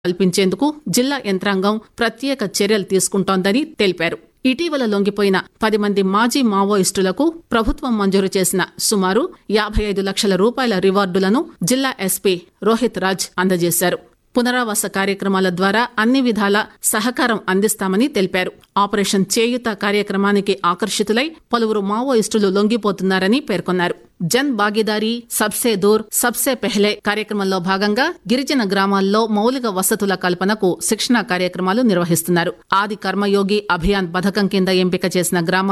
కల్పించేందుకు జిల్లా యంత్రాంగం ప్రత్యేక చర్యలు తీసుకుంటోందని తెలిపారు ఇటీవల లొంగిపోయిన పది మంది మాజీ మావోయిస్టులకు ప్రభుత్వం మంజూరు చేసిన సుమారు యాబై ఐదు లక్షల రూపాయల రివార్డులను జిల్లా ఎస్పీ రోహిత్ రాజ్ అందజేశారు పునరావాస కార్యక్రమాల ద్వారా అన్ని విధాల సహకారం అందిస్తామని తెలిపారు ఆపరేషన్ చేయుత కార్యక్రమానికి ఆకర్షితులై పలువురు మావోయిస్టులు లొంగిపోతున్నారని పేర్కొన్నారు జన్ భాగీదారీ సబ్సే దూర్ సబ్సే పెహ్లే కార్యక్రమంలో భాగంగా గిరిజన గ్రామాల్లో మౌలిక వసతుల కల్పనకు శిక్షణా కార్యక్రమాలు నిర్వహిస్తున్నారు ఆది కర్మయోగి అభియాన్ పథకం కింద ఎంపిక చేసిన గ్రామాలు